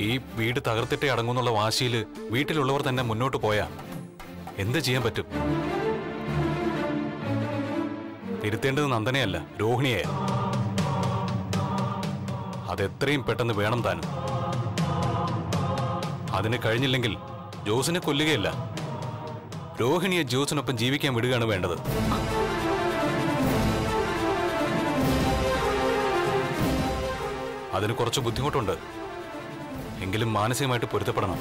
ഈ വീട് തകർത്തിട്ടേ അടങ്ങുന്നുള്ള വാശിയിൽ വീട്ടിലുള്ളവർ തന്നെ മുന്നോട്ട് പോയാ എന്ത് ചെയ്യാൻ പറ്റും തിരുത്തേണ്ടത് നന്ദനെയല്ല രോഹിണിയെ അതെത്രയും പെട്ടെന്ന് വേണം താനും അതിന് കഴിഞ്ഞില്ലെങ്കിൽ ജോസിനെ കൊല്ലുകയല്ല രോഹിണിയെ ജോസിനൊപ്പം ജീവിക്കാൻ വിടുകയാണ് വേണ്ടത് അതിന് കുറച്ച് ബുദ്ധിമുട്ടുണ്ട് എങ്കിലും മാനസികമായിട്ട് പൊരുത്തപ്പെടണം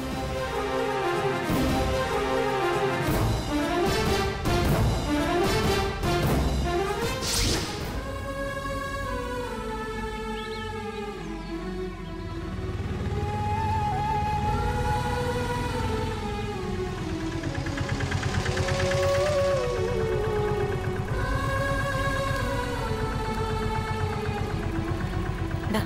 ദാ,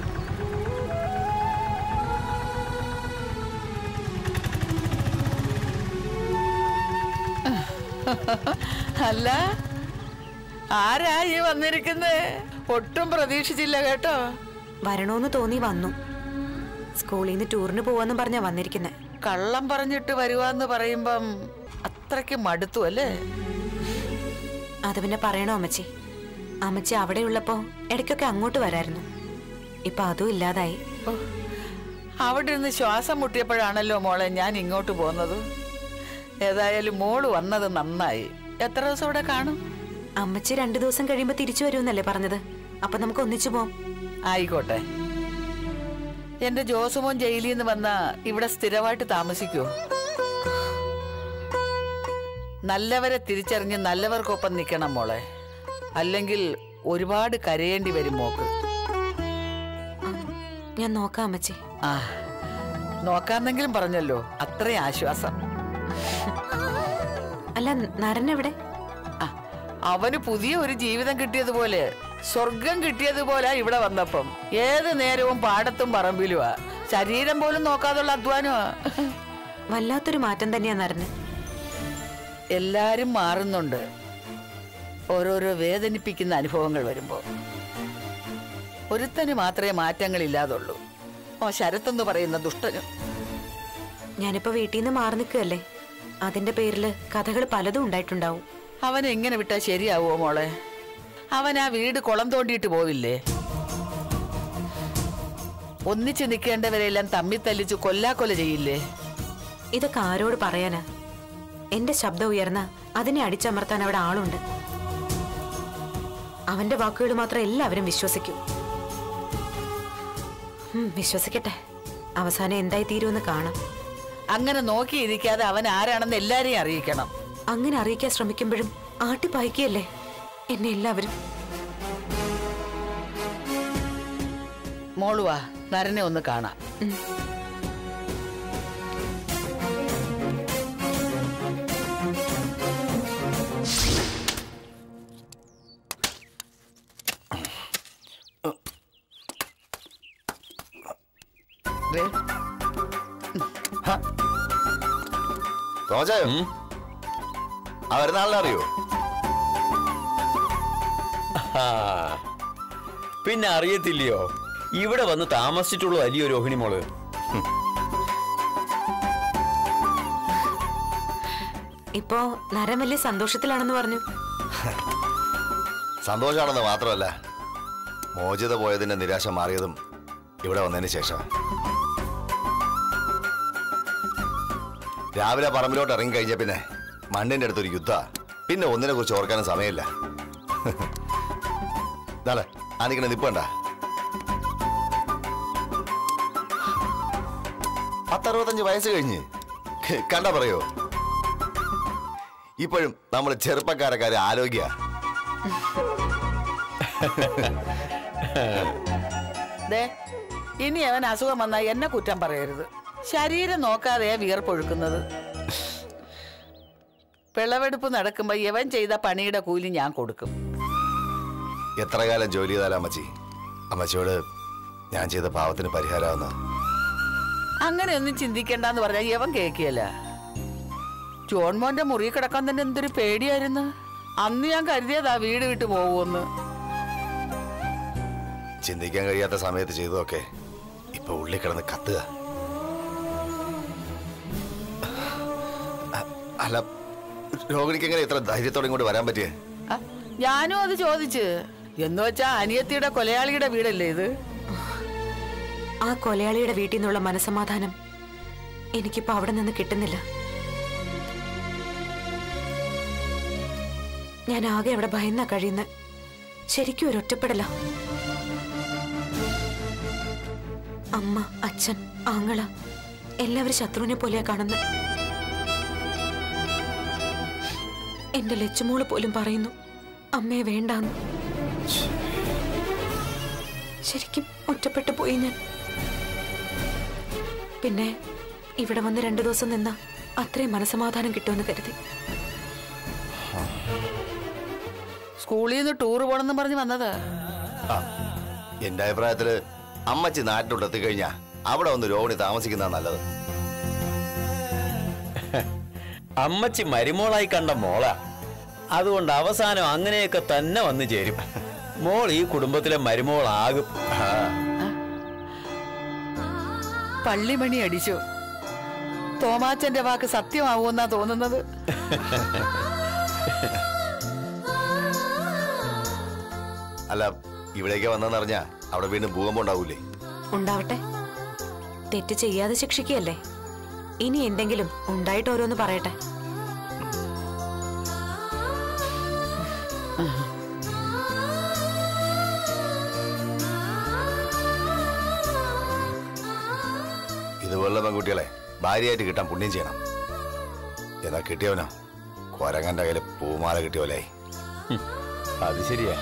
അല്ല ആരാ ഈ വന്നിരിക്കുന്നത് ഒട്ടും പ്രതീക്ഷിച്ചില്ല കേട്ടോ വരണോന്ന് തോന്നി വന്നു സ്കൂളിൽ നിന്ന് ടൂറിന് പോവാന്ന് പറഞ്ഞാ വന്നിരിക്കുന്നെ കള്ളം പറഞ്ഞിട്ട് വരുവാന്ന് പറയുമ്പം അത്രയ്ക്ക് മടുത്തു അല്ലേ അത് പിന്നെ പറയണോ അമ്മച്ചി അമ്മച്ചി അവിടെ ഉള്ളപ്പോ ഇടയ്ക്കൊക്കെ അങ്ങോട്ട് വരായിരുന്നു ഇപ്പൊ അതും ഇല്ലാതായി ഓ, അവിടെ ഇരുന്ന് ശ്വാസം മുട്ടിയപ്പോഴാണല്ലോ മോളെ ഞാൻ ഇങ്ങോട്ട് പോകുന്നത് ഏതായാലും മോള് വന്നത് നന്നായി എത്ര ദിവസം ഇവിടെ കാണും അമ്മച്ചി രണ്ടു ദിവസം കഴിയുമ്പോ തിരിച്ചു വരുമെന്നല്ലേ പറഞ്ഞത് അപ്പൊ നമുക്ക് ഒന്നിച്ചു പോവാം ആയിക്കോട്ടെ എന്റെ ജോസുമോൻ ജയിലിൽ നിന്ന് വന്ന ഇവിടെ സ്ഥിരമായിട്ട് താമസിക്കുവോ നല്ലവരെ തിരിച്ചറിഞ്ഞ് നല്ലവർക്കൊപ്പം നിൽക്കണം മോളെ അല്ലെങ്കിൽ ഒരുപാട് കരയേണ്ടി വരും മോക്ക് ഞാൻ നോക്കാം അമ്മച്ചി ആ നോക്കാന്നെങ്കിലും പറഞ്ഞല്ലോ അത്രയും ആശ്വാസം അല്ല നരൻ എവിടെ ആ, അവന് പുതിയ ഒരു ജീവിതം കിട്ടിയതുപോലെ സ്വർഗം കിട്ടിയതുപോലെ ഇവിടെ വന്നപ്പം ഏത് നേരവും പാടത്തും പറമ്പിലുമാ ശരീരം പോലും നോക്കാതുള്ള അധ്വാനമാ വല്ലാത്തൊരു മാറ്റം തന്നെയാ നരന് എല്ലാരും മാറുന്നുണ്ട് ഓരോരോ വേദനിപ്പിക്കുന്ന അനുഭവങ്ങൾ വരുമ്പോ ഒരുത്തന് മാത്രമേ മാറ്റങ്ങൾ ഇല്ലാതുള്ളൂ ഓ ശരത്തെന്ന് പറയുന്ന ദുഷ്ടന് ഞാനിപ്പോ വീട്ടിൽ നിന്ന് മാറി നിൽക്കുകയല്ലേ അതിന്റെ പേരില് കഥകൾ പലതും ഉണ്ടായിട്ടുണ്ടാവും അവൻ എങ്ങനെ വിട്ടാ ശരിയാവോ മോളെ അവൻ ആ വീട് കുളം തോണ്ടിയിട്ട് പോവില്ലേ ഒന്നിച്ചു നിൽക്കേണ്ടവരെല്ലാം തമ്മി തല്ലിച്ച് കൊല്ലാക്കൊല ചെയ്യില്ലേ ഇതൊക്കെ ആരോട് പറയാനാ എന്റെ ശബ്ദം ഉയർന്ന അതിനെ അടിച്ചമർത്താൻ അവിടെ ആളുണ്ട് അവന്റെ വാക്കുകൾ മാത്രം എല്ലാവരും വിശ്വസിക്കും ഉം, വിശ്വസിക്കട്ടെ അവസാനം എന്തായി തീരുമെന്ന് കാണാം അങ്ങനെ നോക്കിയിരിക്കാതെ അവൻ ആരാണെന്ന് എല്ലാരെയും അറിയിക്കണം അങ്ങനെ അറിയിക്കാൻ ശ്രമിക്കുമ്പോഴും ആട്ടിപ്പായിക്കല്ലേ എന്നെ എല്ലാവരും മോളുവാ നരനെ ഒന്ന് കാണാം ഉം. ദേ, തോമച്ചായോ ആ വരുന്ന ആളിനെ അറിയോ ആ, പിന്നെ അറിയത്തില്ലയോ ഇവിടെ വന്ന് താമസിച്ചിട്ടുള്ളൂ അല്ലയോ രോഹിണി മോള് ഇപ്പോ നരൻ വലിയ സന്തോഷത്തിലാണെന്ന് പറഞ്ഞു സന്തോഷമാണെന്ന് മാത്രമല്ല മോചിത പോയതിന്റെ നിരാശ മാറിയതും ഇവിടെ വന്നതിന് ശേഷം രാവിലെ പറമ്പിലോട്ട് ഇറങ്ങി കഴിഞ്ഞ പിന്നെ മണ്ണിന്റെ അടുത്തൊരു യുദ്ധ പിന്നെ ഒന്നിനെ കുറിച്ച് ഓർക്കാനും സമയമില്ല നാളെ ആനിക്കണ നിപ്പണ്ട പത്തറുപത്തഞ്ച് വയസ്സ് കഴിഞ്ഞ് കണ്ട പറയോ ഇപ്പോഴും നമ്മൾ ചെറുപ്പക്കാരക്കാര് ആരോഗ്യ ദേ ഇനി അവൻ അസുഖം വന്നാൽ എന്നെ കുറ്റം പറയരുത് ശരീരം നോക്കാതെയാ വിയർപ്പൊഴുക്കുന്നത് വിളവെടുപ്പ് നടക്കുമ്പോ ഇവൻ ചെയ്ത പണിയുടെ കൂലി ഞാൻ കൊടുക്കും എത്ര കാലം ജോലി ചെയ്താലും അമ്മച്ചി അമ്മച്ചിയോട് ഞാൻ ചെയ്ത പാവത്തിന് പരിഹാരമാവുന്ന അങ്ങനെയൊന്നും ചിന്തിക്കണ്ടെന്ന് പറഞ്ഞാൽ ഇവൻ കേക്കിയല്ല ജോൺമോന്റെ മുറി കിടക്കാൻ തന്നെ എന്തൊരു പേടിയായിരുന്നു അന്ന് ഞാൻ കരുതിയതാ വീട് വിട്ടു പോകുമെന്ന് ചിന്തിക്കാൻ കഴിയാത്ത സമയത്ത് ചെയ്തതൊക്കെ ഇപ്പൊ ഉള്ളിൽ കിടന്ന് കത്തുക അല്ല രോഹിണിക്ക് എങ്ങനെ ഇത്ര ധൈര്യത്തോടെ ഇങ്ങോട്ട് വരാൻ പറ്റിയേ ആ, ഞാനും അത് ചോദിച്ച് എന്ന് വെച്ചാ അനിയത്തിയുടെ കൊലയാളിയുടെ വീടല്ലേ ഇത് ആ കൊലയാളിയുടെ വീട്ടിൽ നിന്നുള്ള മനസമാധാനം എനിക്കിപ്പോ അവിടെ നിന്ന് കിട്ടുന്നില്ല ഞാൻ ആകെ അവിടെ ഭയന്ന കഴിയുന്ന ശരിക്കും ഒരു ഒറ്റപ്പെടല അമ്മ അച്ഛൻ ആങ്ങള എല്ലാവരും ശത്രുവിനെ പോലെയാ കാണുന്നത് എന്റെ ലച്ചുമോള് പോലും പറയുന്നു അമ്മയെ വേണ്ടാന്ന് ശരിക്കും ഒറ്റപ്പെട്ടു പോയി ഞാൻ പിന്നെ ഇവിടെ വന്ന് രണ്ടു ദിവസം നിന്ന അത്രയും മനസമാധാനം കിട്ടുമെന്ന് കരുതി സ്കൂളിൽ നിന്ന് ടൂർ പോണെന്ന് പറഞ്ഞ് വന്നതാ ആ എന്റെ അഭിപ്രായത്തില് അമ്മച്ചി നാട്ടിലോട്ട് എത്തിക്കഴിഞ്ഞാ അവിടെ ഒന്ന് രോഹിണി താമസിക്കുന്നതാ നല്ലത് അമ്മച്ചി മരുമോളായി കണ്ട മോളാ അതുകൊണ്ട് അവസാനം അങ്ങനെയൊക്കെ തന്നെ വന്നു ചേരും മോൾ ഈ കുടുംബത്തിലെ മരുമോളാകും ആ, പള്ളിമണി അടിച്ചു തോമാച്ചന്റെ വാക്ക് സത്യമാവുമെന്നാ തോന്നുന്നത് അല്ല ഇവിടേക്ക് വന്നെന്നറിഞ്ഞാ അവിടെ വീണ്ടും ഭൂകമ്പം ഉണ്ടാവൂലേ ഉണ്ടാവട്ടെ തെറ്റ് ചെയ്യാതെ ശിക്ഷിക്കുകയല്ലേ ഇനി എന്തെങ്കിലും ഉണ്ടായിട്ട് ഓരോന്ന് പറയട്ടെ ഇതുപോലുള്ള പെൺകുട്ടികളെ ഭാര്യയായിട്ട് കിട്ടാൻ പുണ്യം ചെയ്യണം എന്നാ കിട്ടിയവനോ കൊരങ്ങന്റെ കയ്യിൽ പൂമാല കിട്ടിയവലായി ഹും, അത് ശരിയാ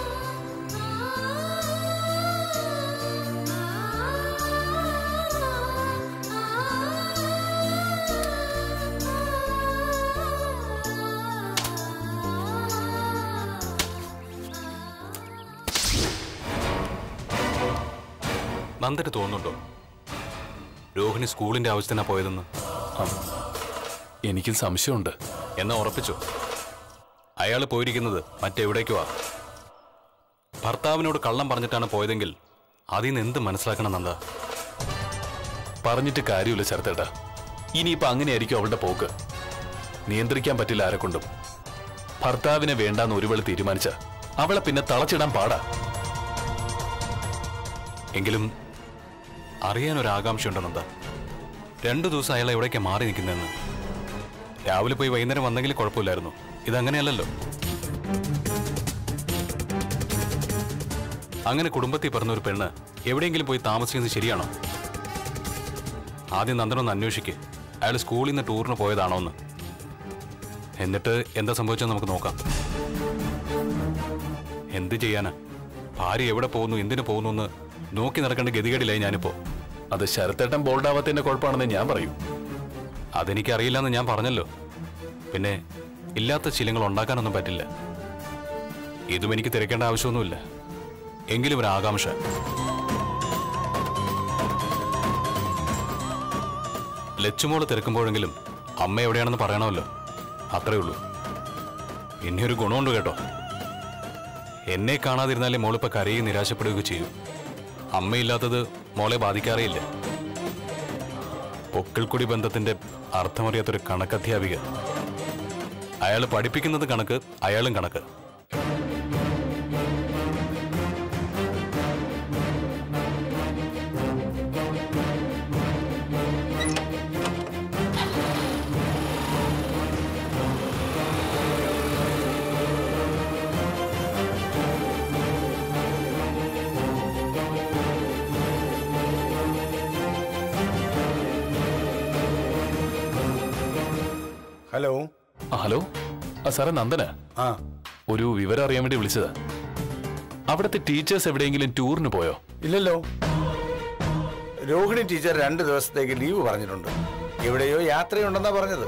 നന്ദന് തോന്നുന്നുണ്ടോ രോഹിണി സ്കൂളിന്റെ ആവശ്യത്തിനാ പോയതെന്ന് എനിക്കും സംശയമുണ്ട് എന്നാ ഉറപ്പിച്ചോ അയാൾ പോയിരിക്കുന്നത് മറ്റെവിടേക്കുവാ ഭർത്താവിനോട് കള്ളം പറഞ്ഞിട്ടാണ് പോയതെങ്കിൽ അതിൽ നിന്ന് എന്ത് മനസ്സിലാക്കണം നന്ദ പറഞ്ഞിട്ട് കാര്യമില്ല ശരത്തേട്ടാ ഇനിയിപ്പോ അങ്ങനെയായിരിക്കും അവളുടെ പോക്ക് നിയന്ത്രിക്കാൻ പറ്റില്ല ആരെക്കൊണ്ടും ഭർത്താവിനെ വേണ്ടാന്ന് ഒരു വേള തീരുമാനിച്ച അവളെ പിന്നെ തളച്ചിടാൻ പാടാ എങ്കിലും അറിയാനൊരു ആകാംക്ഷയുണ്ട് നന്ദ രണ്ടു ദിവസം അയാൾ എവിടേക്കാ മാറി നിൽക്കുന്നതെന്ന് രാവിലെ പോയി വൈകുന്നേരം വന്നെങ്കിൽ കുഴപ്പമില്ലായിരുന്നു ഇതങ്ങനെയല്ലല്ലോ അങ്ങനെ കുടുംബത്തിൽ പറഞ്ഞ ഒരു പെണ്ണ് എവിടെയെങ്കിലും പോയി താമസിക്കുന്നത് ശരിയാണോ ആദ്യം നന്ദനൊന്ന് അന്വേഷിക്ക് അയാൾ സ്കൂളിൽ നിന്ന് ടൂറിന് പോയതാണോ എന്ന് എന്നിട്ട് എന്താ സംഭവിച്ചെന്ന് നമുക്ക് നോക്കാം എന്ത് ചെയ്യാനാ ഭാര്യ എവിടെ പോകുന്നു എന്തിനു പോകുന്നു എന്ന് നോക്കി നടക്കേണ്ട ഗതികേടില്ലായി ഞാനിപ്പോ അത് ശരത്തേട്ടൻ ബോൾഡാവാത്തതിന്റെ കുഴപ്പമാണെന്ന് ഞാൻ പറയൂ അതെനിക്കറിയില്ലെന്ന് ഞാൻ പറഞ്ഞല്ലോ പിന്നെ ഇല്ലാത്ത ശീലങ്ങൾ ഉണ്ടാക്കാനൊന്നും പറ്റില്ല ഇതും എനിക്ക് തിരക്കേണ്ട ആവശ്യമൊന്നുമില്ല എങ്കിലും ഒരു ആകാംക്ഷ ലച്ചുമോള് തിരക്കുമ്പോഴെങ്കിലും അമ്മ എവിടെയാണെന്ന് പറയണമല്ലോ അത്രേ ഉള്ളൂ പിന്നെ ഒരു ഗുണമുണ്ട് കേട്ടോ എന്നെ കാണാതിരുന്നാലേ മോളിപ്പോ കരയും നിരാശപ്പെടുകയൊക്കെ ചെയ്യും അമ്മയില്ലാത്തത് മോളെ ബാധിക്കാറേയില്ല പൊക്കിൾക്കുടി ബന്ധത്തിന്റെ അർത്ഥമറിയാത്തൊരു കണക്കധ്യാപിക അയാൾ പഠിപ്പിക്കുന്നത് കണക്ക് അയാളും കണക്ക് ഹലോ ആ, ഹലോ ആ സാറേ നന്ദന ആ ഒരു വിവരം അറിയാൻ വേണ്ടി വിളിച്ചതാ അവിടുത്തെ ടീച്ചേഴ്സ് എവിടെയെങ്കിലും ടൂറിന് പോയോ ഇല്ലല്ലോ രോഹിണി ടീച്ചർ രണ്ട് ദിവസത്തേക്ക് ലീവ് പറഞ്ഞിട്ടുണ്ട് എവിടെയോ യാത്രയുണ്ടെന്നാ പറഞ്ഞത്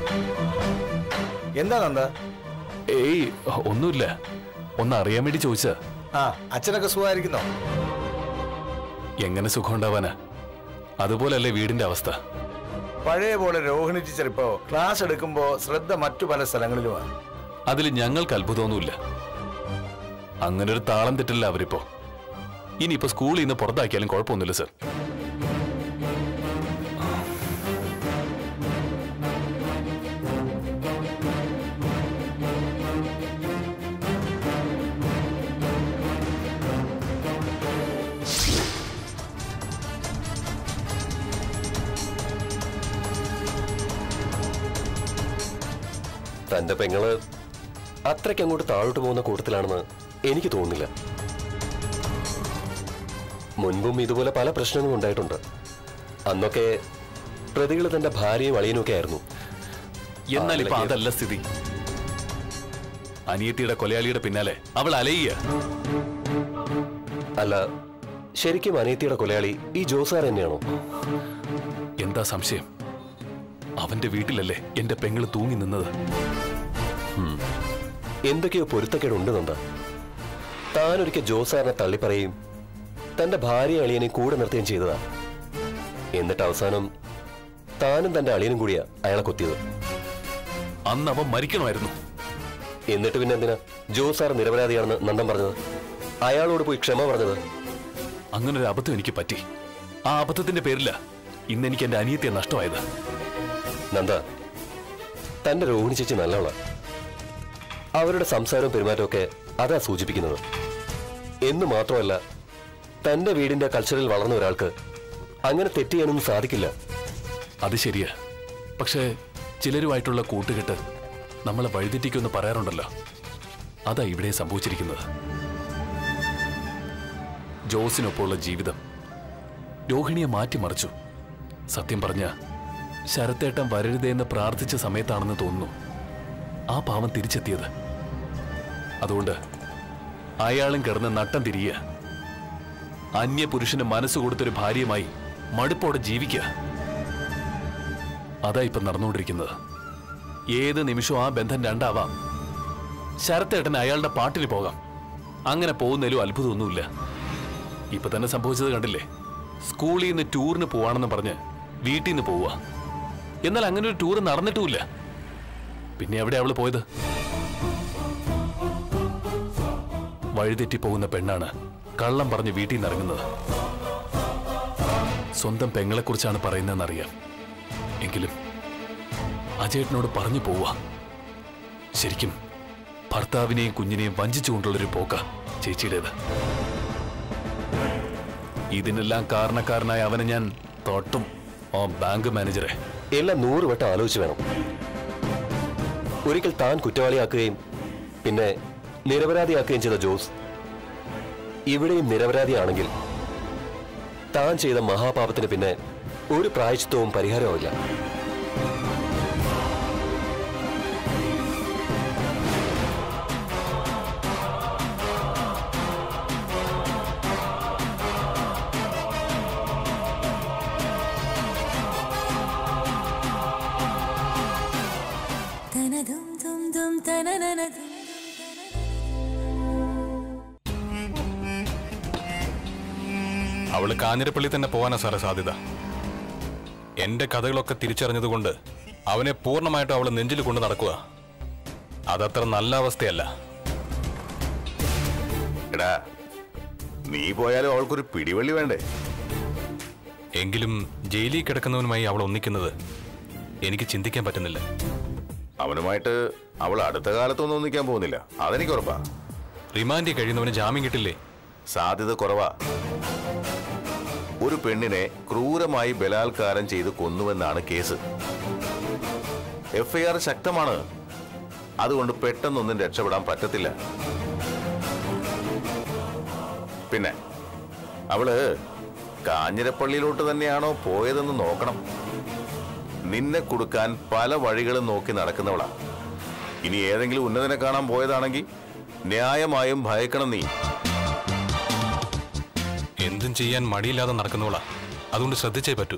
എന്താ നന്ദ ഏയ് ഒന്നുമില്ല ഒന്ന് അറിയാൻ വേണ്ടി ചോദിച്ചാ ആ അച്ഛനൊക്കെ സുഖമായിരിക്കുന്നോ എങ്ങനെ സുഖം ഉണ്ടാവാനാ അതുപോലല്ലേ വീടിന്റെ അവസ്ഥ പഴയ പോലെ രോഹിണി ടീച്ചർ ഇപ്പോ ക്ലാസ് എടുക്കുമ്പോ ശ്രദ്ധ മറ്റു പല സ്ഥലങ്ങളിലുമാണ് അതിൽ ഞങ്ങൾക്ക് അത്ഭുതമൊന്നുമില്ല അങ്ങനെ ഒരു താളം തെറ്റില്ല അവരിപ്പോ ഇനിയിപ്പോ സ്കൂളിൽ നിന്ന് പുറത്താക്കിയാലും കുഴപ്പമൊന്നുമില്ല സർ തന്റെ പെങ്ങള് അത്രയ്ക്ക് അങ്ങോട്ട് താഴോട്ട് പോകുന്ന കൂട്ടത്തിലാണെന്ന് എനിക്ക് തോന്നുന്നില്ല മുൻപും ഇതുപോലെ പല പ്രശ്നങ്ങളും ഉണ്ടായിട്ടുണ്ട് അന്നൊക്കെ പ്രതികൾ തന്റെ ഭാര്യയും അളിയനും ഒക്കെ ആയിരുന്നു എന്നാൽ ഇപ്പൊ ആ, അതല്ല സ്ഥിതി അനിയത്തിയുടെ കൊലയാളിയുടെ പിന്നാലെ അവൾ അലയ്യ അല്ല ശരിക്കും അനിയത്തിയുടെ കൊലയാളി ഈ ജോസാർ തന്നെയാണോ എന്താ സംശയം അവന്റെ വീട്ടിലല്ലേ എന്റെ പെങ്ങള് തൂങ്ങി നിന്നത് എന്തൊക്കെയോ പൊരുത്തക്കേടുണ്ട് നന്ദ താനൊരിക്കൽ ജോസാറിനെ തള്ളിപ്പറയും തന്റെ ഭാര്യ അളിയനെ കൂടെ നിർത്തുകയും ചെയ്തതാ എന്നിട്ട് അവസാനം താനും തന്റെ അളിയനും കൂടിയാ അയാളെ കൊത്തിയത് അന്ന് അവൻ മരിക്കണമായിരുന്നു എന്നിട്ട് പിന്നെ എന്തിനാ ജോസാർ നിരപരാധിയാണെന്ന് നന്ദൻ പറഞ്ഞത് അയാളോട് പോയി ക്ഷമ പറഞ്ഞത് അങ്ങനെ ഒരു അബദ്ധം എനിക്ക് പറ്റി ആ അബദ്ധത്തിന്റെ പേരില ഇന്ന് എനിക്ക് എന്റെ അനിയത്തെ നഷ്ടമായത് നന്ദ തന്റെ രോഹിണി ചേച്ചി നല്ലവള അവരുടെ സംസാരവും പെരുമാറ്റവും ഒക്കെ അതാ സൂചിപ്പിക്കുന്നത് എന്ന് മാത്രമല്ല തന്റെ വീടിന്റെ കൾച്ചറിൽ വളർന്ന ഒരാൾക്ക് അങ്ങനെ തെറ്റ് ചെയ്യാനൊന്നും സാധിക്കില്ല അത് ശരിയാ പക്ഷേ ചിലരുമായിട്ടുള്ള കൂട്ടുകെട്ട് നമ്മളെ വഴിതെറ്റിക്കുമെന്ന് പറയാറുണ്ടല്ലോ അതാ ഇവിടെ സംഭവിച്ചിരിക്കുന്നത് ജോസിനൊപ്പമുള്ള ജീവിതം രോഹിണിയെ മാറ്റിമറിച്ചു സത്യം പറഞ്ഞ ശരത്തേട്ടൻ വരരുതേ എന്ന് പ്രാർത്ഥിച്ച സമയത്താണെന്ന് തോന്നുന്നു ആ പാവം തിരിച്ചെത്തിയത് അതുകൊണ്ട് അയാളും കിടന്ന് നട്ടം തിരിയുക അന്യപുരുഷന് മനസ്സ് കൊടുത്തൊരു ഭാര്യയുമായി മടുപ്പോടെ ജീവിക്കുക അതാ ഇപ്പൊ നടന്നുകൊണ്ടിരിക്കുന്നത് ഏത് നിമിഷവും ആ ബന്ധം രണ്ടാവാം ശരത്തേട്ടൻ അയാളുടെ പാട്ടിന് പോകാം അങ്ങനെ പോകുന്നതിലും അത്ഭുതമൊന്നുമില്ല ഇപ്പൊ തന്നെ സംഭവിച്ചത് കണ്ടില്ലേ സ്കൂളിൽ നിന്ന് ടൂറിന് പോവാണെന്ന് പറഞ്ഞ് വീട്ടിൽ നിന്ന് പോവുക എന്നാൽ അങ്ങനെ ഒരു ടൂർ നടന്നിട്ടുമില്ല പിന്നെ എവിടെ അവള് പോയത് വഴിതെറ്റി പോകുന്ന പെണ്ണാണ് കള്ളം പറഞ്ഞ് വീട്ടിൽ നിന്ന് ഇറങ്ങുന്നത് സ്വന്തം പെങ്ങളെക്കുറിച്ചാണ് പറയുന്നതെന്നറിയാം എങ്കിലും അജേട്ടനോട് പറഞ്ഞു പോവാ ശരിക്കും ഭർത്താവിനെയും കുഞ്ഞിനെയും വഞ്ചിച്ചുകൊണ്ടുള്ളൊരു പോക്ക ചേച്ചിയുടേത് ഇതിനെല്ലാം കാരണക്കാരനായ അവനെ ഞാൻ തൊട്ടും ആ ബാങ്ക് മാനേജറെ എല്ലാം നൂറ് വട്ടം ആലോചിച്ച് വേണം ഒരിക്കൽ താൻ കുറ്റവാളിയാക്കുകയും പിന്നെ നിരപരാധിയാക്കുകയും ചെയ്ത ജോസ് ഇവിടെയും നിരപരാധിയാണെങ്കിൽ താൻ ചെയ്ത മഹാപാപത്തിന് പിന്നെ ഒരു പ്രായച്ചിത്വവും പരിഹാരവുമില്ല തനതും തും തും തനനനതും അവള് കാഞ്ഞിരപ്പള്ളി തന്നെ പോകാനാ സാറേ സാധ്യത എന്റെ കഥകളൊക്കെ തിരിച്ചറിഞ്ഞതുകൊണ്ട് അവനെ പൂർണ്ണമായിട്ടും അവള് നെഞ്ചിൽ കൊണ്ട് നടക്കുക അതത്ര നല്ല അവസ്ഥയല്ല എടാ നീ പോയാലും അവൾക്കൊരു പിടിവള്ളി വേണ്ടേ എങ്കിലും ജയിലിൽ കിടക്കുന്നവനുമായി അവൾ ഒന്നിക്കുന്നത് എനിക്ക് ചിന്തിക്കാൻ പറ്റുന്നില്ല അവനുമായിട്ട് അവൾ അടുത്ത കാലത്തൊന്നും ഒന്നിക്കാൻ പോകുന്നില്ല അതെനിക്ക് ഉറപ്പാ റിമാൻഡിൽ കഴിയുന്നവന് ജാമ്യം കിട്ടില്ലേ സാധ്യത കുറവാ ഒരു പെണ്ണിനെ ക്രൂരമായി ബലാത്കാരം ചെയ്ത് കൊന്നുവെന്നാണ് കേസ് എഫ്ഐആർ ശക്തമാണ് അതുകൊണ്ട് പെട്ടെന്നൊന്നും രക്ഷപ്പെടാൻ പറ്റത്തില്ല പിന്നെ അവള് കാഞ്ഞിരപ്പള്ളിയിലോട്ട് തന്നെയാണോ പോയതെന്ന് നോക്കണം നിന്നെ കൊടുക്കാൻ പല വഴികളും നോക്കി നടക്കുന്നവളാ ഇനി ഏതെങ്കിലും ഉന്നതനെ കാണാൻ പോയതാണെങ്കിൽ ന്യായമായും ഭയക്കണം നീ എന്തും ചെയ്യാൻ മടിയില്ലാതെ നടക്കുന്നവളാ അതുകൊണ്ട് ശ്രദ്ധിച്ചേ പറ്റൂ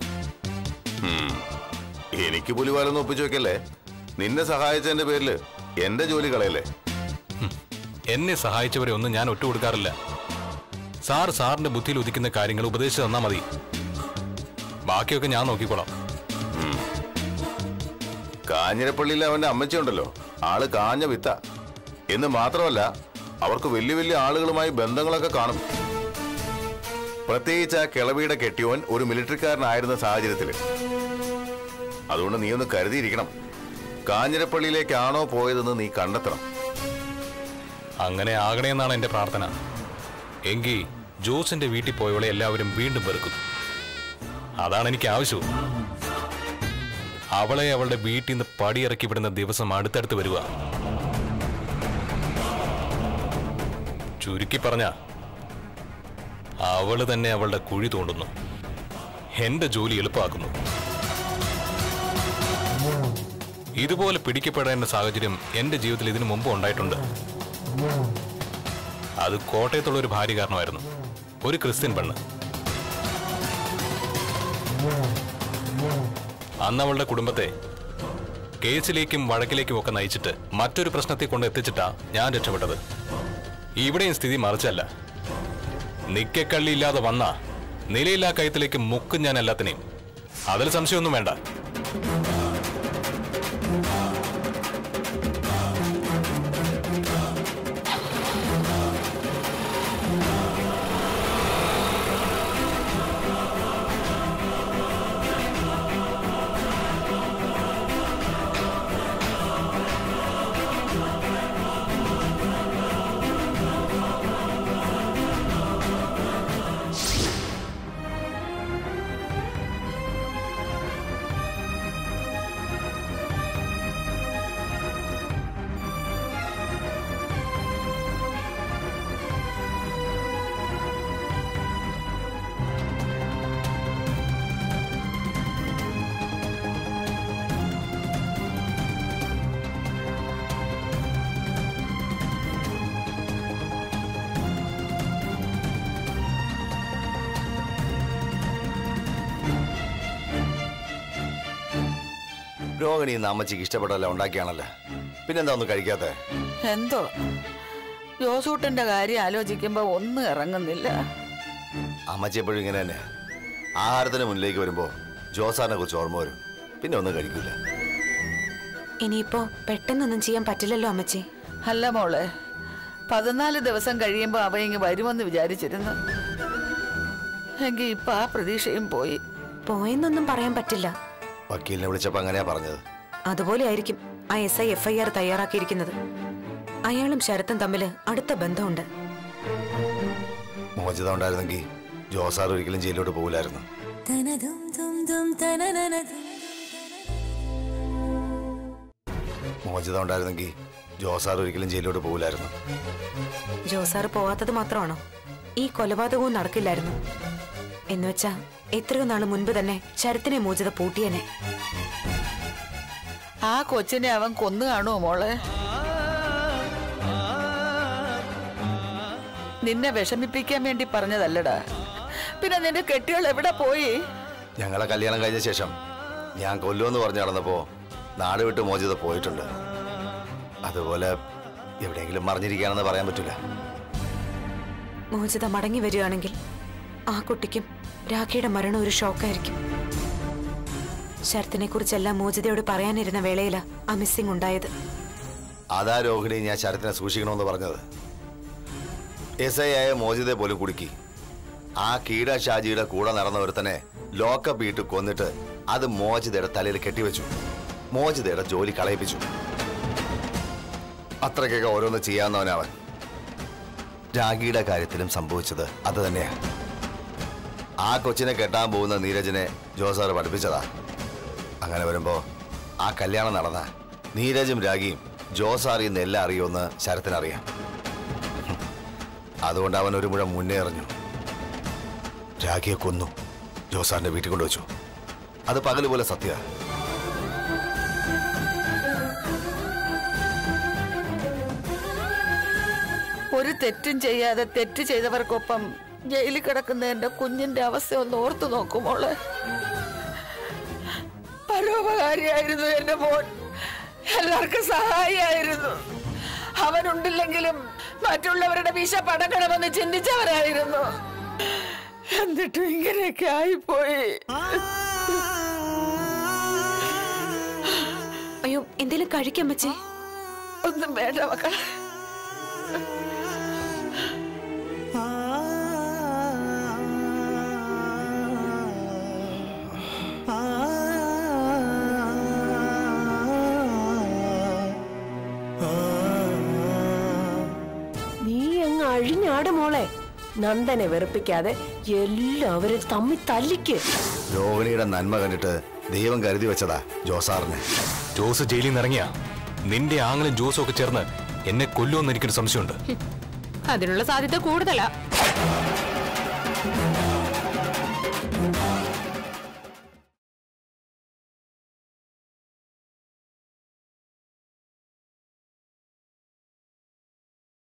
എനിക്ക് പുലിവാലൊന്നും ഒപ്പിച്ചു വെക്കല്ലേ നിന്നെ സഹായിച്ചതിന്റെ പേരില് എന്റെ ജോലി കളയല്ലേ എന്നെ സഹായിച്ചവരെ ഒന്നും ഞാൻ ഒറ്റുകൊടുക്കാറില്ല സാർ സാറിന്റെ ബുദ്ധിയിൽ ഉദിക്കുന്ന കാര്യങ്ങൾ ഉപദേശിച്ച് തന്നാ മതി ബാക്കിയൊക്കെ ഞാൻ നോക്കിക്കോളാം കാഞ്ഞിരപ്പള്ളിയിൽ അവന്റെ അമ്മച്ചി ഉണ്ടല്ലോ ആള് കാഞ്ഞ വിത്ത എന്ന് മാത്രമല്ല അവർക്ക് വലിയ വലിയ ആളുകളുമായി ബന്ധങ്ങളൊക്കെ കാണും പ്രത്യേകിച്ച് ആ കിളവിയുടെ കെട്ടിയോൻ ഒരു മിലിറ്ററിക്കാരനായിരുന്ന സാഹചര്യത്തിൽ അതുകൊണ്ട് നീ ഒന്ന് കരുതിയിരിക്കണം കാഞ്ഞിരപ്പള്ളിയിലേക്കാണോ പോയതെന്ന് നീ കണ്ടെത്തണം അങ്ങനെ ആകണേന്നാണ് എന്റെ പ്രാർത്ഥന എങ്കിൽ ജോസിന്റെ വീട്ടിൽ പോയവളെ എല്ലാവരും വീണ്ടും വെറുക്കും അതാണ് എനിക്ക് ആവശ്യവും അവളെ അവളുടെ വീട്ടിൽ നിന്ന് പടിയിറക്കി വിടുന്ന ദിവസം അടുത്തടുത്ത് വരിക ചുരുക്കി പറഞ്ഞ അവള് തന്നെ അവളുടെ കുഴി തോണ്ടുന്നു എന്റെ ജോലി എളുപ്പമാക്കുന്നു ഇതുപോലെ പിടിക്കപ്പെടേണ്ട സാഹചര്യം എന്റെ ജീവിതത്തിൽ ഇതിനു മുമ്പ് ഉണ്ടായിട്ടുണ്ട് അത് കോട്ടയത്തുള്ള ഒരു ഭാര്യ കാരണമായിരുന്നു ഒരു ക്രിസ്ത്യൻ പെണ്ണ് അന്ന് അവളുടെ കുടുംബത്തെ കേസിലേക്കും വഴക്കിലേക്കും ഒക്കെ നയിച്ചിട്ട് മറ്റൊരു പ്രശ്നത്തെ കൊണ്ട് എത്തിച്ചിട്ടാ ഞാൻ രക്ഷപ്പെട്ടത് ഇവിടെയും സ്ഥിതി മറിച്ചല്ല നിക്കക്കള്ളി ഇല്ലാതെ വന്ന നിലയില്ലാ കയത്തിലേക്ക് മുക്കും ഞാൻ എല്ലാത്തിനെയും അതിൽ സംശയമൊന്നും വേണ്ട രോഹിണി ഇന്ന് അമ്മച്ചിക്ക് ഇഷ്ടപ്പെട്ടല്ല ഉണ്ടാക്കിയാണല്ലോ പിന്നെന്താ ഒന്ന് കഴിക്കാത്ത എന്തോ ജോസൂട്ടന്റെ കാര്യം ആലോചിക്കുമ്പോ ഒന്നും ഇറങ്ങുന്നില്ല അമ്മച്ചി എപ്പോഴും ഇങ്ങനെ തന്നെ ആഹാരത്തിന് മുന്നിലേക്ക് വരുമ്പോ ജോസാറിനെ കുറിച്ച് ഓർമ്മ വരും പിന്നെ ഒന്നും കഴിക്കില്ല ഇനിയിപ്പോ പെട്ടെന്നൊന്നും ചെയ്യാൻ പറ്റില്ലല്ലോ അമ്മച്ചി അല്ല മോളെ പതിനാല് ദിവസം കഴിയുമ്പോ അവ ഇങ്ങ് വരുമെന്ന് വിചാരിച്ചിരുന്നു എങ്കിൽ ഇപ്പൊ ആ പ്രതീക്ഷയും പോയി പോയെന്നൊന്നും പറയാൻ പറ്റില്ല വക്കീലിനെ വിളിച്ചപ്പോ അങ്ങനെയാ പറഞ്ഞത് അതുപോലെ ആയിരിക്കും ആ S I F I R തയ്യാറാക്കിയിരിക്കുന്നത് അയാളും ശരത്തും തമ്മിൽ അടുത്ത ബന്ധമുണ്ട് മോചിത ഉണ്ടായിരുന്നെങ്കിൽ ജോസാർ ഒരിക്കലും ജയിലിലോട്ട് പോകില്ലായിരുന്നു തനതും തും തും തനനനതും മോചിത ഉണ്ടായിരുന്നെങ്കിൽ ജോസാർ ഒരിക്കലും ജയിലിലോട്ട് പോകില്ലായിരുന്നു ജോസാറ് പോവാത്തത് മാത്രമാണോ ഈ കൊലപാതകവും നടക്കില്ലായിരുന്നു എന്നുവെച്ചാ എത്രയോ നാള് മുൻപ് തന്നെ ശരത്തിനെ മോചിത പൂട്ടിയനെ ആ കൊച്ചിനെ അവൻ കൊന്നു കാണുമോ മോളെ നിന്നെ വിഷമിപ്പിക്കാൻ വേണ്ടി പറഞ്ഞതല്ലടാ പിന്നെ നിന്റെ കെട്ടികൾ എവിടെ പോയി ഞങ്ങളെ കല്യാണം കഴിഞ്ഞ ശേഷം ഞാൻ കൊല്ലുമെന്ന് പറഞ്ഞു നടന്നപ്പോ നാട് വിട്ട് മോചിത പോയിട്ടുണ്ട് അതുപോലെ എവിടെയെങ്കിലും മറിഞ്ഞിരിക്കുകയാണെന്ന് പറയാൻ പറ്റില്ല മോചിത മടങ്ങി വരികയാണെങ്കിൽ ആ കുട്ടിക്കും രാഖിയുടെ മരണം ഒരു ഷോക്കായിരിക്കും ശരത്തിനെ കുറിച്ചെല്ലാം മോചിതയോട് പറയാനിരുന്ന വേളയിലാ ആ മിസ്സിംഗ് ഉണ്ടായത് അതാ രോഹിണി ഞാൻ ശരത്തിനെ സൂക്ഷിക്കണമെന്ന് പറഞ്ഞത് എസ് ഐ ആയ മോചിതയെ പോലും കുടുക്കി ആ കീട ഷാജിയുടെ കൂടെ നടന്ന ഒരുത്തനെ ലോക്കപ്പ് ഇട്ട് കൊന്നിട്ട് അത് മോചിതയുടെ തലയിൽ കെട്ടിവെച്ചു മോചിതയുടെ ജോലി കളയിപ്പിച്ചു അത്രയ്ക്കൊക്കെ ഓരോന്ന് ചെയ്യാവുന്നവനവൻ രാഗിയുടെ കാര്യത്തിലും സംഭവിച്ചത് അത് തന്നെയാ ആ കൊച്ചിനെ കെട്ടാൻ പോകുന്ന നീരജിനെ ജോസാറ് പഠിപ്പിച്ചതാ അങ്ങനെ വരുമ്പോ ആ കല്യാണം നടന്ന നീരജും രാഗിയും ജോസ് അറിയുന്ന എല്ലാം അറിയുമെന്ന് ശരത്തിനറിയാം ഹും. അതുകൊണ്ട് അവൻ ഒരു മുഴം മുന്നേ എറിഞ്ഞു രാഗിയെ കൊന്നു ജോസാറിന്റെ വീട്ടിൽ കൊണ്ടുവച്ചു അത് പകല് പോലെ സത്യ ഒരു തെറ്റും ചെയ്യാതെ തെറ്റ് ചെയ്തവർക്കൊപ്പം ജയിലിൽ കിടക്കുന്ന എന്റെ കുഞ്ഞിന്റെ അവസ്ഥ ഒന്ന് ഓർത്തു നോക്കുമോള് പരോപകാരിയായിരുന്നു എന്റെ മോൻ എല്ലാവർക്കും സഹായിയായിരുന്നു അവനുണ്ടില്ലെങ്കിലും മറ്റുള്ളവരുടെ വിഷ പടക്കണമെന്ന് ചിന്തിച്ചവരായിരുന്നു എന്നിട്ടും ഇങ്ങനെയൊക്കെ ആയിപ്പോയി അയ്യോ എന്തേലും കഴിക്കാൻ പറ്റേ ഒന്നും വേണ്ട മക്കളെ നീ അങ്ങ് അഴിഞ്ഞാട് മോളെ നന്ദനെ വെറുപ്പിക്കാതെ എല്ലാവരും തമ്മി തല്ലിക്ക് രോഹിണിയുടെ നന്മ കണ്ടിട്ട് ദൈവം കരുതി വെച്ചതാ ജോസാറിനെ ജോസ് ജയിലിൽ നിന്ന് ഇറങ്ങിയ നിന്റെ ആങ്ങളും ജോസും ഒക്കെ ചേർന്ന് എന്നെ കൊല്ലുമെന്ന് എനിക്കൊരു സംശയമുണ്ട് അതിനുള്ള സാധ്യത കൂടുതലാ